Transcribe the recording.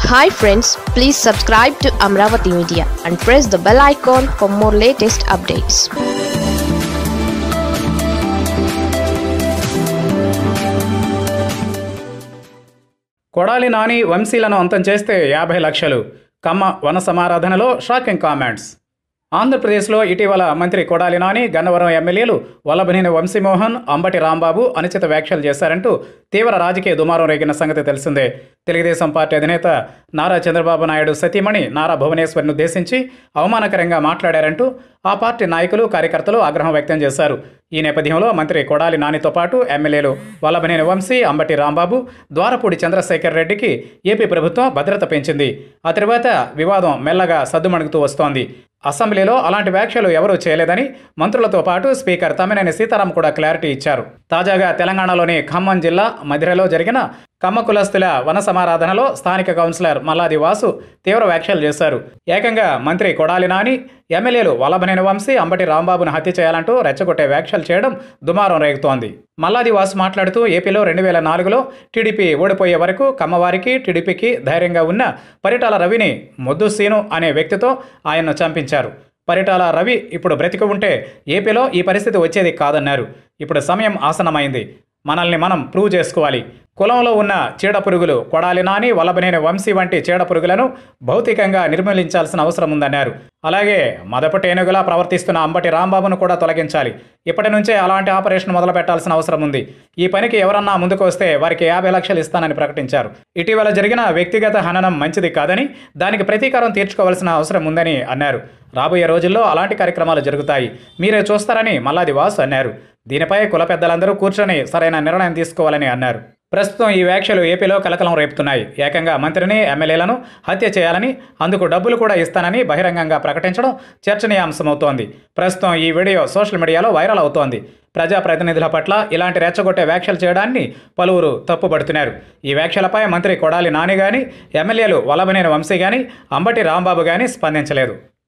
hi friends please subscribe to Amaravati media and press the bell icon for more latest updates Kodali Nani వంశీలను అంతం చేస్తే యాభై లక్షలు కమ్మ వన సమారాధనలో షాకింగ్ కామెంట్స్ ఆంధ్రప్రదేశ్లో ఇటీవల మంత్రి కొడాలి నాని గన్నవరం ఎమ్మెల్యేలు వల్లభనేని వంశీమోహన్ అంబటి రాంబాబు అనుచిత వ్యాఖ్యలు చేశారంటూ తీవ్ర రాజకీయ దుమారం రేగిన సంగతి తెలిసిందే తెలుగుదేశం పార్టీ అధినేత నారా చంద్రబాబు నాయుడు సతీమణి నారా భువనేశ్వర్ను ఉద్దేశించి అవమానకరంగా మాట్లాడారంటూ ఆ పార్టీ నాయకులు కార్యకర్తలు ఆగ్రహం వ్యక్తం చేశారు ఈ నేపథ్యంలో మంత్రి కొడాలి నానితో పాటు ఎమ్మెల్యేలు వల్లభనేని వంశీ అంబటి రాంబాబు ద్వారపూడి చంద్రశేఖర్ రెడ్డికి ఏపీ ప్రభుత్వం భద్రత పెంచింది ఆ తర్వాత వివాదం మెల్లగా సద్దుమణుగుతూ వస్తోంది అసెంబ్లీలో అలాంటి వ్యాఖ్యలు ఎవరూ చేయలేదని మంత్రులతో పాటు స్పీకర్ తమ్మినేని సీతారాం కూడా క్లారిటీ ఇచ్చారు తాజాగా తెలంగాణలోని ఖమ్మం జిల్లా మధిరలో జరిగిన కమ్మ కులస్తుల వన సమారాధనలో స్థానిక కౌన్సిలర్ మల్లాది వాసు తీవ్ర వ్యాఖ్యలు చేశారు ఏకంగా మంత్రి కొడాలి నాని ఎమ్మెల్యేలు వల్లభనేని వంశీ అంబటి రాంబాబును హత్య చేయాలంటూ రెచ్చగొట్టే వ్యాఖ్యలు చేయడం దుమారం రేగుతోంది మల్లాది వాసు మాట్లాడుతూ ఏపీలో రెండు వేల నాలుగులో టీడీపీ ఓడిపోయే వరకు కమ్మవారికి టీడీపీకి ధైర్యంగా ఉన్న పరిటాల రవిని ముద్దు సీను అనే వ్యక్తితో ఆయన్ను చంపించారు పరిటాల రవి ఇప్పుడు బ్రతికి ఉంటే ఏపీలో ఈ పరిస్థితి వచ్చేది కాదన్నారు ఇప్పుడు సమయం ఆసనమైంది మనల్ని మనం ప్రూవ్ చేసుకోవాలి కులంలో ఉన్న చీడ పురుగులు కొడాలి నాని వల్లభనేని వంశీ వంటి చీడ పురుగులను భౌతికంగా నిర్మూలించాల్సిన అవసరం ఉందన్నారు అలాగే మదపటేనుగులా ప్రవర్తిస్తున్న అంబటి రాంబాబును కూడా తొలగించాలి ఇప్పటి నుంచే అలాంటి ఆపరేషన్ మొదలు పెట్టాల్సిన అవసరం ఉంది ఈ పనికి ఎవరన్నా ముందుకు వస్తే వారికి యాభై లక్షలు ఇస్తానని ప్రకటించారు ఇటీవల జరిగిన వ్యక్తిగత హననం మంచిది కాదని దానికి ప్రతీకారం తీర్చుకోవాల్సిన అవసరం ఉందని అన్నారు రాబోయే రోజుల్లో అలాంటి కార్యక్రమాలు జరుగుతాయి మీరే చూస్తారని మల్లాది వాసు అన్నారు దీనిపై కుల పెద్దలందరూ కూర్చొని సరైన నిర్ణయం తీసుకోవాలని అన్నారు ప్రస్తుతం ఈ వ్యాఖ్యలు ఏపీలో కలకలం రేపుతున్నాయి ఏకంగా మంత్రిని ఎమ్మెల్యేలను హత్య చేయాలని అందుకు డబ్బులు కూడా ఇస్తానని బహిరంగంగా ప్రకటించడం చర్చనీయాంశమవుతోంది ప్రస్తుతం ఈ వీడియో సోషల్ మీడియాలో వైరల్ అవుతోంది ప్రజాప్రతినిధుల పట్ల ఇలాంటి రెచ్చగొట్టే వ్యాఖ్యలు చేయడాన్ని పలువురు తప్పుపడుతున్నారు ఈ వ్యాఖ్యలపై మంత్రి కొడాలి నాని గాని ఎమ్మెల్యేలు వల్లభనేని వంశీ గాని అంబటి రాంబాబు గాని స్పందించలేదు